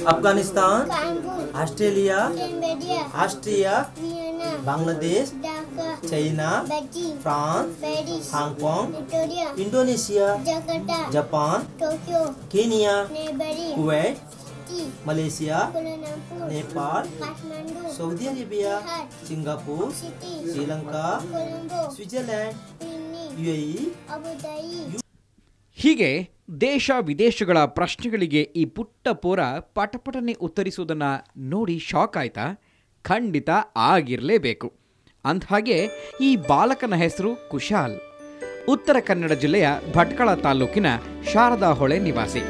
Afghanistan Kanpur Australia Cambodia Austria Vienna Bangladesh Dhaka China Beijing France Paris Hong Kong Victoria Indonesia Jakarta Japan Tokyo Kenya नेबरी Kuwait city Malaysia Colombo Nepal Kathmandu Saudi Arabia Singapore city Sri Lanka Colombo Switzerland Sydney UAE Abu Dhabi ಹೀಗೆ ದೇಶ ವಿದೇಶಗಳ ಪ್ರಶ್ನೆಗಳಿಗೆ ಈ ಪುಟ್ಟ ಪೋರ ಪಟಪಟನೆ ಉತ್ತರಿಸುವುದನ್ನು ನೋಡಿ shock ಆಯ್ತಾ ಖಂಡಿತ ಆಗಿರಲೇಬೇಕು ಅಂದಹಾಗೆ ಈ ಬಾಲಕನ ಹೆಸರು ಕುಶಾಲ್ ಉತ್ತರ ಕನ್ನಡ ಜಿಲ್ಲೆಯ ಭಟ್ಕಳ ತಾಲೂಕಿನ ಶಾರದಾ ಹೊಳೆ ನಿವಾಸಿ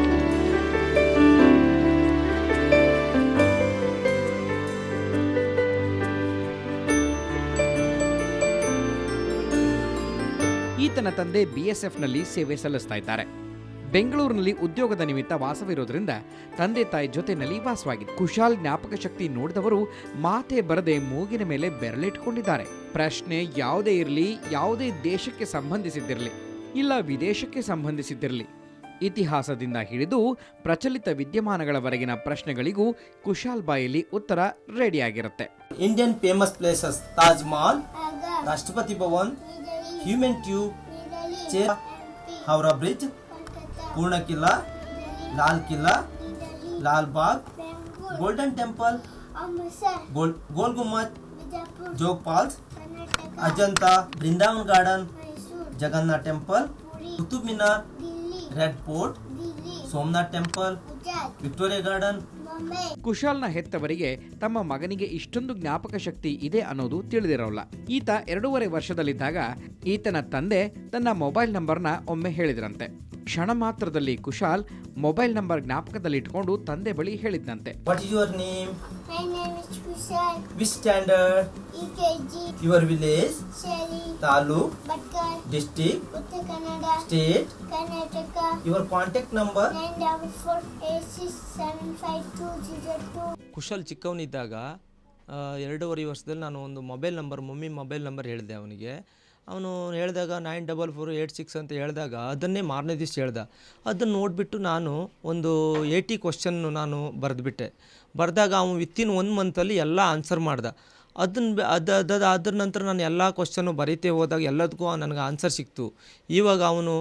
ಈತನ ತಂದೆ ಬಿಎಸ್ಎಫ್ನಲ್ಲಿ ಸೇವೆ ಸಲ್ಲಿಸ್ತಾ ಇದ್ದಾರೆ ಬೆಂಗಳೂರಿನಲ್ಲಿ ಉದ್ಯೋಗದ ನಿಮಿತ್ತ ವಾಸವಿರೋದ್ರಿಂದ ತಂದೆ ತಾಯಿ ಜೊತೆನಲ್ಲಿ ವಾಸವಾಗಿದೆ ಕುಶಾಲ್ ಜ್ಞಾಪಕ ಶಕ್ತಿ ನೋಡಿದವರು ಮಾತೆ ಬರದೆ ಮೂಗಿನ ಮೇಲೆ ಬೆರಳಿಟ್ಕೊಂಡಿದ್ದಾರೆ ಪ್ರಶ್ನೆ ಯಾವುದೇ ಇರಲಿ ಯಾವುದೇ ದೇಶಕ್ಕೆ ಸಂಬಂಧಿಸಿದ್ದಿರಲಿ ಇಲ್ಲ ವಿದೇಶಕ್ಕೆ ಸಂಬಂಧಿಸಿದ್ದಿರಲಿ ಇತಿಹಾಸದಿಂದ ಹಿಡಿದು ಪ್ರಚಲಿತ ವಿದ್ಯಮಾನಗಳವರೆಗಿನ ಪ್ರಶ್ನೆಗಳಿಗೂ ಕುಶಾಲ್ ಬಾಯಲ್ಲಿ ಉತ್ತರ ರೆಡಿಯಾಗಿರುತ್ತೆ Indian famous places Taj Mahal Agra Rashtrapati Bhavan New Delhi Humayun Tomb New Delhi चेर Howrah Bridge Kolkata Purana Qila Lal Qila New Delhi Lal Bagh Bengaluru Golden Temple Amritsar Gol Gol Gumbaz Bijapur Jog Falls Karnataka Ajanta Vrindavan Garden Mysore Jagannath Temple Puri Qutub Minar Delhi Red Fort Delhi Somnath Temple Gujarat Victoria Garden Mumbai ಕುಶಾಲ್ನ ಹೆತ್ತವರಿಗೆ ತಮ್ಮ ಮಗನಿಗೆ ಇಷ್ಟೊಂದು ಜ್ಞಾಪಕ ಶಕ್ತಿ ಇದೆ ಅನ್ನೋದು ತಿಳಿದಿರೋಲ್ಲ ಈತ ಎರಡೂವರೆ ವರ್ಷದಲ್ಲಿದ್ದಾಗ ಈತನ ತಂದೆ ತನ್ನ ಮೊಬೈಲ್ ನಂಬರ್ನ ಒಮ್ಮೆ ಹೇಳಿದ್ರಂತೆ ಕ್ಷಣ ಮಾತ್ರದಲ್ಲಿ ಕುಶಾಲ್ ಮೊಬೈಲ್ ನಂಬರ್ ಜ್ಞಾಪಕದಲ್ಲಿಟ್ಕೊಂಡು ತಂದೆ ಬಳಿ ಹೇಳಿದ್ದಂತೆ What is your name? My name is Kushal Which standard? EKG Your village? Shelly Taluk? Batkar District? Uttar Kannada State? Karnataka Your contact number? nine double four eight six seven five two zero two Kushal ಚಿಕ್ಕವನಿದ್ದಾಗ ಆ, ಎರಡೂವರೆ ವರ್ಷದಲ್ಲಿ ನಾನು ಒಂದು mobile number mummy mobile number ಹೇಳಿದೆ ಅವನಿಗೆ ಅವನು ಹೇಳಿದಾಗ nine double four eight six ಅಂತ ಹೇಳಿದಾಗ ಅದನ್ನೇ ಮಾರನೇ ದಿವಸ ಹೇಳ್ದ ಅದನ್ನು ನೋಡಿಬಿಟ್ಟು ನಾನು ಒಂದು ಏಯ್ಟಿ ಕ್ವಶನ್ನು ನಾನು ಬರೆದ್ಬಿಟ್ಟೆ ಬರೆದಾಗ ಅವನು ವಿತಿನ್ ಒನ್ ಮಂತಲ್ಲಿ ಎಲ್ಲ ಆನ್ಸರ್ ಮಾಡ್ದ ಅದನ್ನು ಅದು ಅದು ಅದ್ರ ನಂತರ ನಾನು ಎಲ್ಲ ಕ್ವಶನ್ನು ಬರೀತೇ ಹೋದಾಗ ಎಲ್ಲದಕ್ಕೂ ನನಗೆ ಆನ್ಸರ್ ಸಿಕ್ತು ಇವಾಗ ಅವನು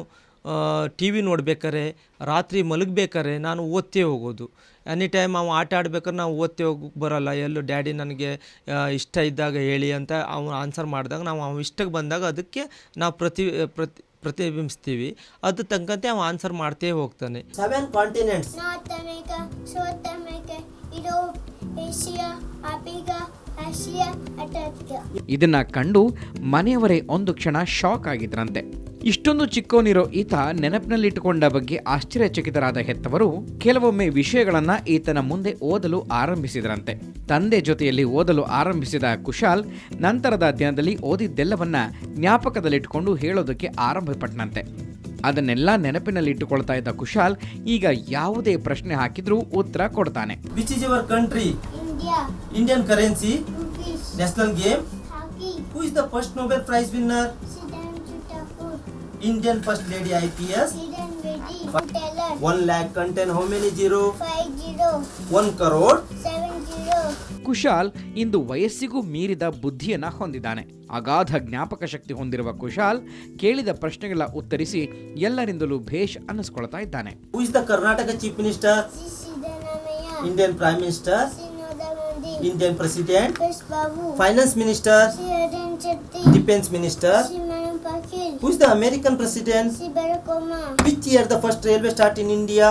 ಟಿ ವಿ ನೋಡ್ಬೇಕಾರೆ ರಾತ್ರಿ ಮಲಗಬೇಕಾರೆ ನಾನು ಓದ್ತೇ ಹೋಗೋದು ಎನಿ ಟೈಮ್ ಅವ ಆಟ ಆಡ್ಬೇಕಾದ್ರೆ ನಾವು ಓದ್ತೇ ಹೋಗಕ್ಕೆ ಬರೋಲ್ಲ ಎಲ್ಲೂ ಡ್ಯಾಡಿ ನನಗೆ ಆ, ಇಷ್ಟ ಇದ್ದಾಗ ಹೇಳಿ ಅಂತ ಅವನು ಆನ್ಸರ್ ಮಾಡಿದಾಗ ನಾವು ಅವ ಇಷ್ಟಕ್ಕೆ ಬಂದಾಗ ಅದಕ್ಕೆ ನಾವು ಪ್ರತಿ ಪ್ರತಿ ಪ್ರತಿಬಿಂಬಿಸ್ತೀವಿ ಅದು ತಕ್ಕಂತೆ ಅವ ಆನ್ಸರ್ ಮಾಡ್ತೇ ಹೋಗ್ತಾನೆ Seven continents. North America South America Europe Asia Africa Asia Antarctica ಇದನ್ನ ಕಂಡು ಮನೆಯವರೇ ಒಂದು ಕ್ಷಣ ಶಾಕ್ ಆಗಿದ್ರಂತೆ ಇಷ್ಟೊಂದು ಚಿಕ್ಕವನಿರೋ ಈತ ನೆನಪಿನಲ್ಲಿಟ್ಟುಕೊಂಡ ಬಗ್ಗೆ ಆಶ್ಚರ್ಯಚಕಿತರಾದ ಹೆತ್ತವರು ಕೆಲವೊಮ್ಮೆ ವಿಷಯಗಳನ್ನ ಈತನ ಮುಂದೆ ಓದಲು ಆರಂಭಿಸಿದ್ರಂತೆ ತಂದೆ ಜೊತೆಯಲ್ಲಿ ಓದಲು ಆರಂಭಿಸಿದ ಕುಶಾಲ್ ನಂತರದ ದಿನದಲ್ಲಿ ಓದಿದ್ದೆಲ್ಲವನ್ನ ಜ್ಞಾಪಕದಲ್ಲಿಟ್ಟುಕೊಂಡು ಹೇಳೋದಕ್ಕೆ ಆರಂಭಪಟ್ಟನಂತೆ ಅದನ್ನೆಲ್ಲ ನೆನಪಿನಲ್ಲಿಟ್ಟುಕೊಳ್ತಾ ಇದ್ದ ಕುಶಾಲ್ ಈಗ ಯಾವುದೇ ಪ್ರಶ್ನೆ ಹಾಕಿದ್ರೂ ಉತ್ತರ ಕೊಡ್ತಾನೆ Which is your country? India Indian currency? Rupees National game? Hockey Who is the first Nobel Prize winner? Siddhant Chutapur Indian First Lady IPS? Siddhant Reddy Teller One lakh contain how many zero? five zero One crore? seven zero Kushal ಇಂದು ವಯಸ್ಸಿಗೂ ಮೀರಿದ ಬುದ್ಧಿಯನ್ನ ಹೊಂದಿದ್ದಾನೆ ಅಗಾಧ ಜ್ಞಾಪಕ ಶಕ್ತಿ ಹೊಂದಿರುವ ಕುಶಾಲ್ ಕೇಳಿದ ಪ್ರಶ್ನೆಗಳ ಉತ್ತರಿಸಿ ಎಲ್ಲರಿಂದಲೂ ಭೇಷ್ ಅನ್ನಿಸ್ಕೊಳ್ತಾ ಇದ್ದಾನೆ Who is the Karnataka Chief Minister? Sri Siddharamaya Indian Prime Minister? Sinoda Modi Indian President? Chris Babu Finance Minister? Sri Arun Chetty Defense Minister? Sri Manu Pakil Who is the American President? Sri Barack Obama Which year the first railway start in India?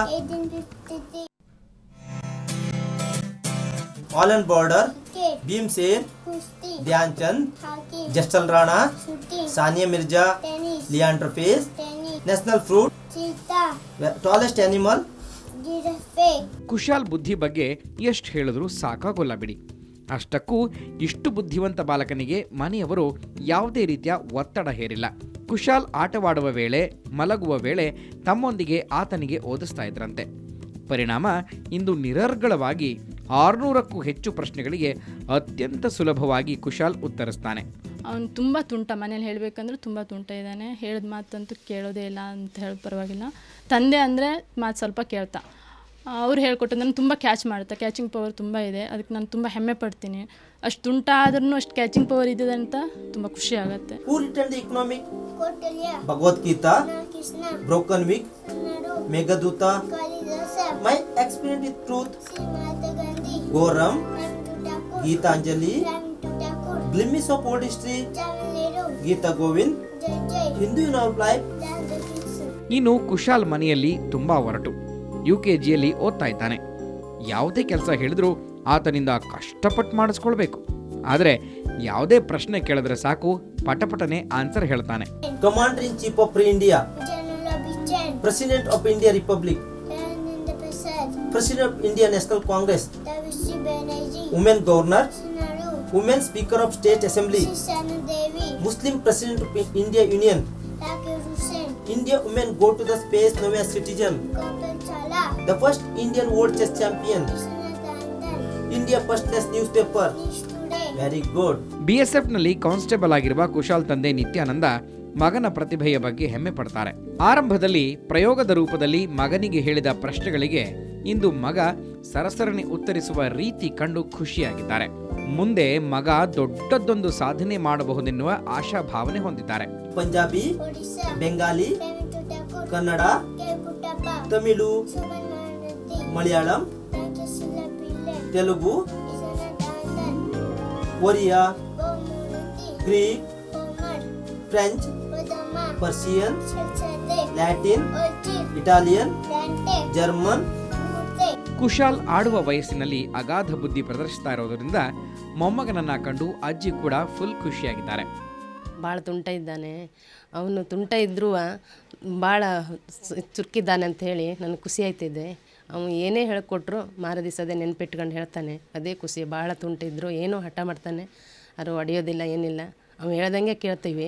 1853 Holland border? Cricket Bhim Sen? Kusti Dhyan Chand? Hockey Jasal Rana? Shooting Sania Mirza? Tennis Leandro Pace? Tennis National fruit? Cheetah Tallest animal? Giraffe Kushal ಬುದ್ಧಿ ಬಗ್ಗೆ ಎಷ್ಟು ಹೇಳಿದ್ರೂ ಸಾಕಾಗೋಲ್ಲ ಬಿಡಿ ಅಷ್ಟಕ್ಕೂ ಇಷ್ಟು ಬುದ್ಧಿವಂತ ಬಾಲಕನಿಗೆ ಮನೆಯವರು ಯಾವುದೇ ರೀತಿಯ ಒತ್ತಡ ಹೇರಿಲ್ಲ ಕುಶಾಲ್ ಆಟವಾಡುವ ವೇಳೆ ಮಲಗುವ ವೇಳೆ ತಮ್ಮೊಂದಿಗೆ ಆತನಿಗೆ ಓದಿಸ್ತಾ ಇದ್ರಂತೆ ಪರಿಣಾಮ ಇಂದು ನಿರರ್ಗಳವಾಗಿ ಆರುನೂರಕ್ಕೂ ಹೆಚ್ಚು ಪ್ರಶ್ನೆಗಳಿಗೆ ಅತ್ಯಂತ ಸುಲಭವಾಗಿ ಕುಶಾಲ್ ಉತ್ತರಿಸ್ತಾನೆ ಅವನು ತುಂಬ ತುಂಟ ಮನೇಲಿ ಹೇಳಬೇಕಂದ್ರೆ ತುಂಬ ತುಂಟ ಇದ್ದಾನೆ ಹೇಳಿದ ಮಾತಂತೂ ಕೇಳೋದೇ ಇಲ್ಲ ಅಂತ ಹೇಳಿ ಪರವಾಗಿಲ್ಲ ತಂದೆ ಅಂದರೆ ಮಾತು ಸ್ವಲ್ಪ ಕೇಳ್ತಾ ಅವ್ರು ಹೇಳ್ಕೊಟ್ಟು ನಾನು ತುಂಬ ಕ್ಯಾಚ್ ಮಾಡುತ್ತೆ ಕ್ಯಾಚಿಂಗ್ ಪವರ್ ತುಂಬ ಇದೆ ಅದಕ್ಕೆ ನಾನು ತುಂಬ ಹೆಮ್ಮೆ ಪಡ್ತೀನಿ ಅಷ್ಟು ತುಂಟಾದ್ರೂ ಅಷ್ಟು ಕ್ಯಾಚಿಂಗ್ ಪವರ್ ಇದೆ ಅಂತ ತುಂಬ ಖುಷಿ ಆಗುತ್ತೆ Who written the economic? Kautilya, Bhagavad Gita, Krishna, Broken Week, Nadu, Meghaduta. Kalidasa, My experience with truth, Sri Mahatma Gandhi, Goram, Ram to Thakur, Geetanjali, Ram to Thakur, Glimpse of old history, Jamil Nehru, Gita Govind, Jai Jai, Hindu in our life, Ram the Kings. ಇನ್ನು ಕುಶಾಲ್ ಮನೆಯಲ್ಲಿ ತುಂಬಾ ಹೊರಟು U K ಜಿಯಲ್ಲಿ ಓದ್ತಾ ಇದ್ದಾನೆ ಯಾವುದೇ ಕೆಲಸ ಹೇಳಿದ್ರೂ ಆತನಿಂದ ಕಷ್ಟಪಟ್ಟು ಮಾಡಿಸ್ಕೊಳ್ಬೇಕು ಆದರೆ ಯಾವುದೇ ಪ್ರಶ್ನೆ ಕೇಳಿದ್ರೆ ಸಾಕು ಪಟಪಟನೆ ಆನ್ಸರ್ ಹೇಳ್ತಾನೆ Commander in Chief of India, General Abichan, President of India Republic, Dhananda Prasad, President of India National Congress, Davisi Banerjee, Women Governor, Sinaru, Women Speaker of State Assembly, Sri Sanu Devi, Muslim President of India Union, Zakir Hussain, India women go to the space now as citizen, Gopal Chala, the first Indian world chess champion, Vishwanath Anand, India first less newspaper. News Today, Very good. B S ಎಫ್ನಲ್ಲಿ constable ಆಗಿರುವ ಕುಶಾಲ್ ತಂದೆ ನಿತ್ಯಾನಂದ ಮಗನ ಪ್ರತಿಭೆಯ ಬಗ್ಗೆ ಹೆಮ್ಮೆ ಪಡ್ತಾರೆ ಆರಂಭದಲ್ಲಿ ಪ್ರಯೋಗದ ರೂಪದಲ್ಲಿ ಮಗನಿಗೆ ಹೇಳಿದ ಪ್ರಶ್ನೆಗಳಿಗೆ ಇಂದು ಮಗ ಸರಸರಣಿ ಉತ್ತರಿಸುವ ರೀತಿ ಕಂಡು ಖುಷಿಯಾಗಿದ್ದಾರೆ ಮುಂದೆ ಮಗ ದೊಡ್ಡದೊಂದು ಸಾಧನೆ ಮಾಡಬಹುದೆನ್ನುವ ಆಶಾಭಾವನೆ ಹೊಂದಿದ್ದಾರೆ Punjabi, Odisha, Bengali, Ravintu Thakur, Kannada, K. Kuttappa, Tamilu, Suman Mahanati, Malayalam, Rankasila Pillai, Telugu, Vishwanath Anand, Oriya, Gomunati, Greek, Omar, French, Udama, Persian, Shalsate, Latin, Orchid, Italian, Dante, German, Murte, Kushal ಆಡುವ ವಯಸ್ಸಿನಲ್ಲಿ ಅಗಾಧ ಬುದ್ಧಿ ಪ್ರದರ್ಶಿಸ್ತಾ ಇರೋದರಿಂದ ಮೊಮ್ಮಗನನ್ನ ಕಂಡು ಅಜ್ಜಿ ಕೂಡ full ಖುಷಿಯಾಗಿದ್ದಾರೆ ಭಾಳ ತುಂಟ ಇದ್ದಾನೆ ಅವನು ತುಂಟ ಇದ್ರೂ ಭಾಳ ಚುರುಕಿದ್ದಾನೆ ಅಂತ ಹೇಳಿ ನನಗೆ ಖುಷಿ ಆಯ್ತಿದೆ ಅವನು ಏನೇ ಹೇಳಿಕೊಟ್ರು ಮಾರ ದಿವಸ ಅದೇ ನೆನ್ಪಿಟ್ಕೊಂಡು ಹೇಳ್ತಾನೆ ಅದೇ ಖುಷಿ ಭಾಳ ತುಂಟ ಇದ್ದರು ಏನೋ ಹಠ ಮಾಡ್ತಾನೆ ಅದು ಹೊಡೆಯೋದಿಲ್ಲ ಏನಿಲ್ಲ ಅವ್ನು ಹೇಳ್ದಂಗೆ ಕೇಳ್ತೀವಿ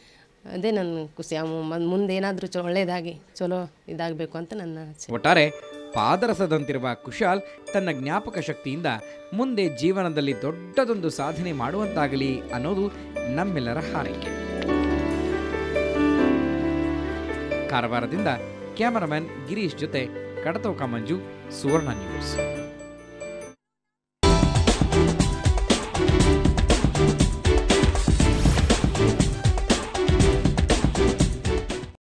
ಅದೇ ನನ್ನ ಖುಷಿ ಅವನು ಮುಂದೆ ಏನಾದರೂ ಚೊ ಒಳ್ಳೆಯದಾಗಿ ಚಲೋ ಇದಾಗಬೇಕು ಅಂತ ನನ್ನ ಆಸೆ ಒಟ್ಟಾರೆ ಪಾದರಸದಂತಿರುವ ಕುಶಾಲ್ ತನ್ನ ಜ್ಞಾಪಕ ಶಕ್ತಿಯಿಂದ ಮುಂದೆ ಜೀವನದಲ್ಲಿ ದೊಡ್ಡದೊಂದು ಸಾಧನೆ ಮಾಡುವಂತಾಗಲಿ ಅನ್ನೋದು ನಮ್ಮೆಲ್ಲರ ಹಾರೈಕೆ ಕಾರವಾರದಿಂದ ಕ್ಯಾಮರಾಮನ್ ಗಿರೀಶ್ ಜೊತೆ ಕಡತೋಕ ಮಂಜು ಸುವರ್ಣ ನ್ಯೂಸ್